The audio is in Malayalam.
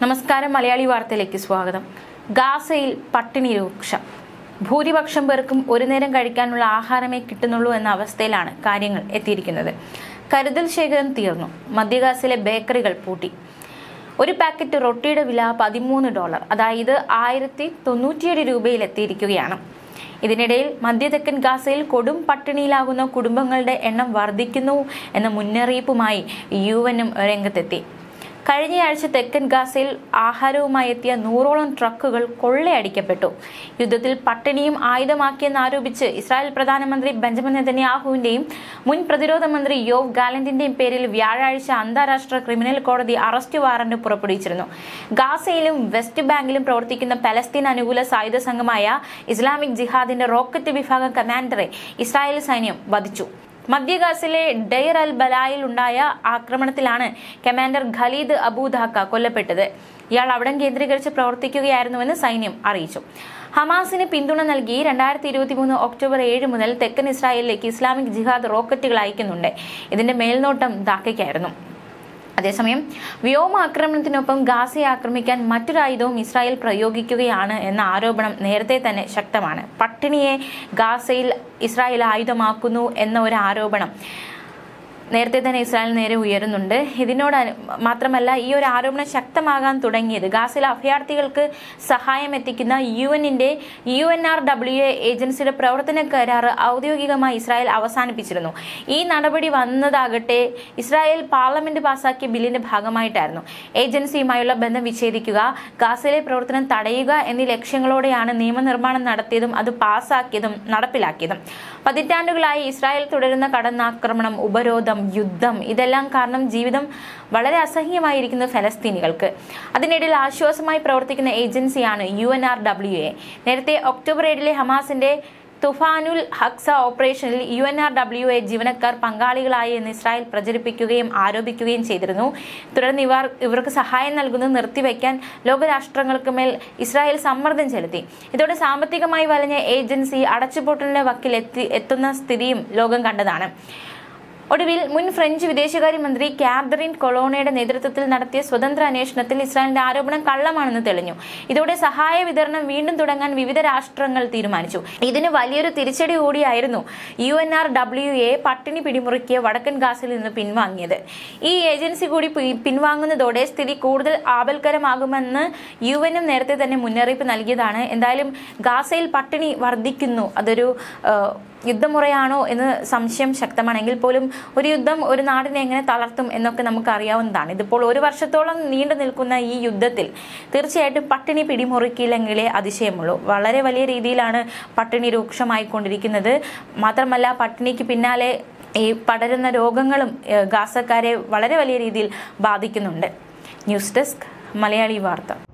നമസ്കാരം മലയാളി വാർത്തയിലേക്ക് സ്വാഗതം ഗാസയിൽ പട്ടിണി രൂക്ഷം ഭൂരിപക്ഷം പേർക്കും ഒരു നേരം കഴിക്കാനുള്ള ആഹാരമേ കിട്ടുന്നുള്ളൂ എന്ന അവസ്ഥയിലാണ് കാര്യങ്ങൾ എത്തിയിരിക്കുന്നത് കരുതൽ ശേഖരം തീർന്നു മധ്യഗാസിലെ ബേക്കറികൾ പൂട്ടി ഒരു പാക്കറ്റ് റൊട്ടിയുടെ വില പതിമൂന്ന് ഡോളർ അതായത് ആയിരത്തി തൊണ്ണൂറ്റിയേഴ് രൂപയിൽ എത്തിയിരിക്കുകയാണ് ഇതിനിടയിൽ മധ്യതെക്കൻ ഗാസയിൽ കൊടും പട്ടിണിയിലാകുന്ന കുടുംബങ്ങളുടെ എണ്ണം വർദ്ധിക്കുന്നു എന്ന മുന്നറിയിപ്പുമായി യു എനും രംഗത്തെത്തി കഴിഞ്ഞയാഴ്ച തെക്കൻ ഗാസയിൽ ആഹാരവുമായി എത്തിയ നൂറോളം ട്രക്കുകൾ കൊള്ളയടിക്കപ്പെട്ടു യുദ്ധത്തിൽ പട്ടിണിയും ആയുധമാക്കിയെന്നാരോപിച്ച് ഇസ്രായേൽ പ്രധാനമന്ത്രി ബെഞ്ചമിൻ നെതന്യാഹുവിന്റെയും മുൻ പ്രതിരോധ മന്ത്രി യോവ് ഗാലന്റിന്റെയും പേരിൽ വ്യാഴാഴ്ച അന്താരാഷ്ട്ര ക്രിമിനൽ കോടതി അറസ്റ്റ് വാറന്റ് പുറപ്പെടുവിച്ചിരുന്നു ഗാസയിലും വെസ്റ്റ് ബാങ്കിലും പ്രവർത്തിക്കുന്ന പലസ്തീൻ അനുകൂല സായുധ സംഘമായ ഇസ്ലാമിക് ജിഹാദിന്റെ റോക്കറ്റ് വിഭാഗം കമാൻഡറെ ഇസ്രായേൽ സൈന്യം വധിച്ചു മധ്യഗാസിലെ ഡെയർ അൽ ബലായിൽ ഉണ്ടായ ആക്രമണത്തിലാണ് കമാൻഡർ ഖലീദ് അബൂദാക്ക കൊല്ലപ്പെട്ടത് ഇയാൾ അവിടം കേന്ദ്രീകരിച്ച് പ്രവർത്തിക്കുകയായിരുന്നുവെന്ന് സൈന്യം അറിയിച്ചു ഹമാസിന് പിന്തുണ നൽകി രണ്ടായിരത്തി ഇരുപത്തി മൂന്ന് ഒക്ടോബർ ഏഴ് മുതൽ തെക്കൻ ഇസ്രായേലിലേക്ക് ഇസ്ലാമിക് ജിഹാദ് റോക്കറ്റുകൾ അയക്കുന്നുണ്ട് ഇതിന്റെ മേൽനോട്ടം ദാക്കയ്ക്കായിരുന്നു അതേസമയം വ്യോമാക്രമണത്തിനൊപ്പം ഗാസയെ ആക്രമിക്കാൻ മറ്റൊരായുധവും ഇസ്രായേൽ പ്രയോഗിക്കുകയാണ് എന്ന ആരോപണം നേരത്തെ തന്നെ ശക്തമാണ് പട്ടിണിയെ ഗാസയിൽ ഇസ്രായേൽ ആയുധമാക്കുന്നു എന്ന ഒരു ആരോപണം നേരത്തെ തന്നെ ഇസ്രായേൽ നേരെ ഉയരുന്നുണ്ട് ഇതിനോട് അനു- മാത്രമല്ല ഈ ഒരു ആരോപണം ശക്തമാകാൻ തുടങ്ങിയത് ഗാസയിലെ അഭയാർത്ഥികൾക്ക് സഹായം എത്തിക്കുന്ന യു എന്നിന്റെ U N R W A ഏജൻസിയുടെ പ്രവർത്തന കരാർ ഔദ്യോഗികമായി ഇസ്രായേൽ അവസാനിപ്പിച്ചിരുന്നു ഈ നടപടി വന്നതാകട്ടെ ഇസ്രായേൽ പാർലമെന്റ് പാസാക്കിയ ബില്ലിന്റെ ഭാഗമായിട്ടായിരുന്നു ഏജൻസിയുമായുള്ള ബന്ധം വിച്ഛേദിക്കുക ഗാസയിലെ പ്രവർത്തനം തടയുക എന്നീ ലക്ഷ്യങ്ങളോടെയാണ് നിയമനിർമ്മാണം നടത്തിയതും അത് പാസാക്കിയതും നടപ്പിലാക്കിയതും പതിറ്റാണ്ടുകളായി ഇസ്രായേൽ തുടരുന്ന കടന്നാക്രമണം ഉപരോധം യുദ്ധം ഇതെല്ലാം കാരണം ജീവിതം വളരെ അസഹ്യമായിരിക്കുന്ന ഫലസ്തീനികൾക്ക് അതിനിടയിൽ ആശ്വാസമായി പ്രവർത്തിക്കുന്ന ഏജൻസിയാണ് U N R W A നേരത്തെ ഒക്ടോബർ ഏഴിലെ ഹമാസിന്റെ തുഫാനുൽ ഹക്സ ഓപ്പറേഷനിൽ U N R W A ജീവനക്കാർ പങ്കാളികളായി എന്ന് ഇസ്രായേൽ പ്രചരിപ്പിക്കുകയും ആരോപിക്കുകയും ചെയ്തിരുന്നു തുടർന്ന് ഇവർ ഇവർക്ക് സഹായം നൽകുന്നത് നിർത്തിവെക്കാൻ ലോകരാഷ്ട്രങ്ങൾക്ക് മേൽ ഇസ്രായേൽ സമ്മർദ്ദം ചെലുത്തി ഇതോടെ സാമ്പത്തികമായി വലഞ്ഞ ഏജൻസി അടച്ചുപൂട്ടലിന്റെ വക്കിൽ എത്തി എത്തുന്ന സ്ഥിതിയും ലോകം കണ്ടതാണ് ഒടുവിൽ മുൻ ഫ്രഞ്ച് വിദേശകാര്യമന്ത്രി കാതറിൻ കൊളോണയുടെ നേതൃത്വത്തിൽ നടത്തിയ സ്വതന്ത്ര അന്വേഷണത്തിൽ ഇസ്രായേലിന്റെ ആരോപണം കള്ളമാണെന്ന് തെളിഞ്ഞു ഇതോടെ സഹായ വിതരണം വീണ്ടും തുടങ്ങാൻ വിവിധ രാഷ്ട്രങ്ങൾ തീരുമാനിച്ചു ഇതിന് വലിയൊരു തിരിച്ചടി കൂടിയായിരുന്നു U N R W A പട്ടിണി പിടിമുറുക്കിയ വടക്കൻ ഗാസിൽ നിന്ന് പിൻവാങ്ങിയത് ഈ ഏജൻസി കൂടി പി- പിൻവാങ്ങുന്നതോടെ സ്ഥിതി കൂടുതൽ ആപൽക്കരമാകുമെന്ന് യു എനും നേരത്തെ തന്നെ മുന്നറിയിപ്പ് നൽകിയതാണ് എന്തായാലും ഗാസയിൽ പട്ടിണി വർദ്ധിക്കുന്നു അതൊരു ആ, യുദ്ധമുറയാണോ എന്ന് സംശയം ശക്തമാണെങ്കിൽ പോലും ഒരു യുദ്ധം ഒരു നാടിനെ എങ്ങനെ തളർത്തും എന്നൊക്കെ നമുക്ക് അറിയാവുന്നതാണ് ഇതിപ്പോൾ ഒരു വർഷത്തോളം നീണ്ടു നിൽക്കുന്ന ഈ യുദ്ധത്തിൽ തീർച്ചയായിട്ടും പട്ടിണി പിടിമുറുക്കിയില്ലെങ്കിലേ അതിശയമുള്ളൂ വളരെ വലിയ രീതിയിലാണ് പട്ടിണി രൂക്ഷമായിക്കൊണ്ടിരിക്കുന്നത് മാത്രമല്ല പട്ടിണിക്ക് പിന്നാലെ ഈ പടരുന്ന രോഗങ്ങളും ഏഹ്, ഗാസക്കാരെ വളരെ വലിയ രീതിയിൽ ബാധിക്കുന്നുണ്ട് ന്യൂസ് ഡെസ്ക് മലയാളി വാർത്ത